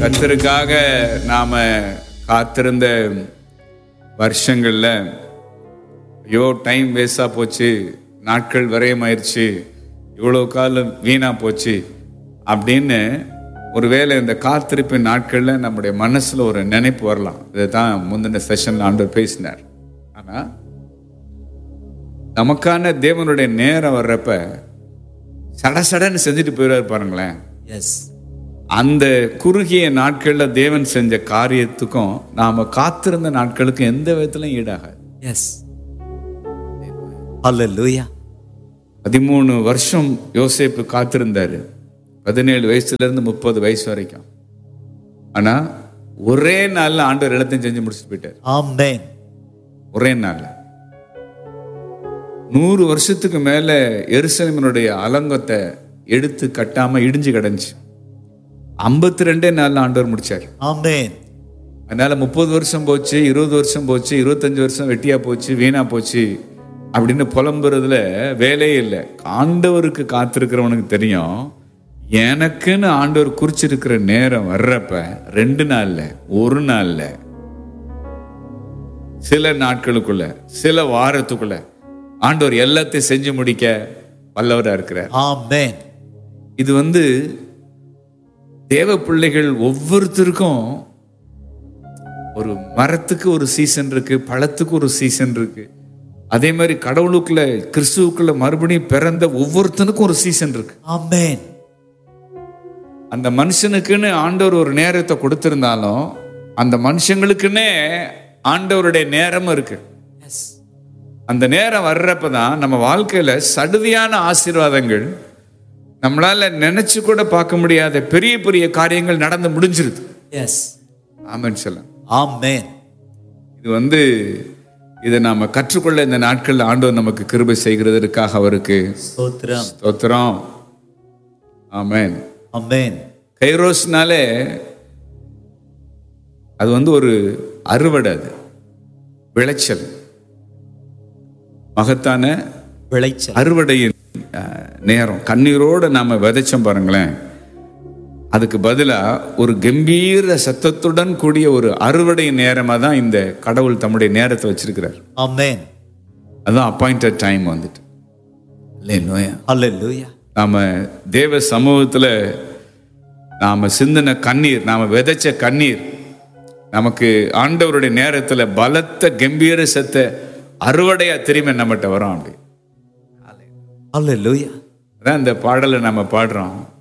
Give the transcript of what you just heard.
கர்த்தருக்காக நாம காத்திருந்த வருஷங்கள்ல ஐயோ டைம் வேஸ்டா போச்சு நாட்கள் விரயமாயிருச்சு இவ்வளோ காலம் வீணா போச்சு அப்படின்னு ஒருவேளை இந்த காத்திருப்பின் நாட்கள்ல நம்முடைய மனசுல ஒரு நினைப்பு வரலாம் இதுதான் முந்தின செஷன்ல ஆண்டவர் பேசினார் ஆனா நமக்கான தேவனுடைய நேரம் வர்றப்ப சட சடன்னு செஞ்சுட்டு போயிடுவாரு பாருங்களேன் எஸ் அந்த குறுகிய நாட்கள்ல தேவன் செஞ்ச காரியத்துக்கும் நாம காத்திருந்த நாட்களுக்கும் எந்த விதத்திலும் ஈடாகாது எஸ் ஹalleluya பதிமூணு வருஷம் யோசேப்பு காத்திருந்தாரு பதினேழு வயசுல இருந்து முப்பது வயசு வரைக்கும் ஆனா ஒரே நாள்ல ஆண்டவர் எல்லாத்தையும் செஞ்சு முடிச்சுட்டு போயிட்டார் ஆமென் ஒரே நாள்ல நூறு வருஷத்துக்கு மேல எருசலேமினுடைய அலங்கத்தை எடுத்து கட்டாம இடிஞ்சு கிடந்துச்சு ஐம்பத்தி ரெண்டே நாள்ல ஆண்டவர் முடிச்சார் ஆமென் அதனால முப்பது வருஷம் போச்சு இருபது வருஷம் போச்சு இருபத்தஞ்சு வருஷம் வெட்டியா போச்சு வீணா போச்சு அப்படின்னு புலம்புறதுல வேலையே இல்லை ஆண்டவருக்கு காத்திருக்கிறவனுக்கு தெரியும் எனக்குன்னு ஆண்டவர் குறிச்சிருக்கிற நேரம் வர்றப்ப ரெண்டு நாள்ல ஒரு நாள்ல சில நாட்களுக்குள்ள சில வாரத்துக்குள்ள ஆண்டவர் எல்லாத்தையும் செஞ்சு முடிக்க வல்லவரா இருக்கிறார் ஆமென் இது வந்து தேவ பிள்ளைகள் ஒவ்வொருத்தருக்கும் ஒரு மரத்துக்கு ஒரு சீசன் இருக்கு பழத்துக்கு ஒரு சீசன் இருக்கு அதே மாதிரி கடவுளுக்குள்ள கிறிஸ்துவுக்குள்ள மறுபடியும் பிறந்த ஒவ்வொருத்தனுக்கும் ஒரு சீசன் இருக்கு ஆமென் அந்த மனுஷனுக்குன்னு ஆண்டவர் ஒரு நேரத்தை கொடுத்திருந்தாலும் அந்த மனுஷங்களுக்குன்னே ஆண்டவருடைய நேரமும் இருக்கு எஸ் அந்த நேரம் வர்றப்ப தான் நம்ம வாழ்க்கையில சடுதியான ஆசீர்வாதங்கள் நம்மளால நினைச்சு கூட பார்க்க முடியாத பெரிய பெரிய காரியங்கள் நடந்து முடிஞ்சிருது எஸ் ஆமென் சொல்லம் ஆமென் இது வந்து இதை நாம கற்றுக்கொள்ள இந்த நாட்கள்ல ஆண்டவர் நமக்கு கிருபை செய்கிறதற்காக அவருக்கு ஸ்தோத்திரம் ஸ்தோத்திரம் ஆமென் ஆமென் கைரோஸ்னாலே அது வந்து ஒரு அறுவடை அது விளைச்சல் மகத்தான விளைச்சல் அறுவடையின் அஹ், நேரம் கண்ணீரோட நாம விதைச்சோம் பாருங்களேன் அதுக்கு பதிலா ஒரு கம்பீர சத்தத்துடன் கூடிய ஒரு அறுவடை நேரமா தான் இந்த கடவுள் தம்முடைய நேரத்தை வச்சிருக்கிறார் ஆமென் அதான் அப்பாயிண்டட் டைம் வந்துட்டு இல்லையா ஹalleluya நாம தேவ சமூகத்துல நாம சிந்தின கண்ணீர் நாம விதைச்ச கண்ணீர் நமக்கு ஆண்டவருடைய நேரத்துல பலத்த கம்பீர சத்த அறுவடையா திரும்பி நம்மகிட்ட வரும் அப்படி ஹalleluya அதான் இந்த பாடலை நம்ம பாடுறோம்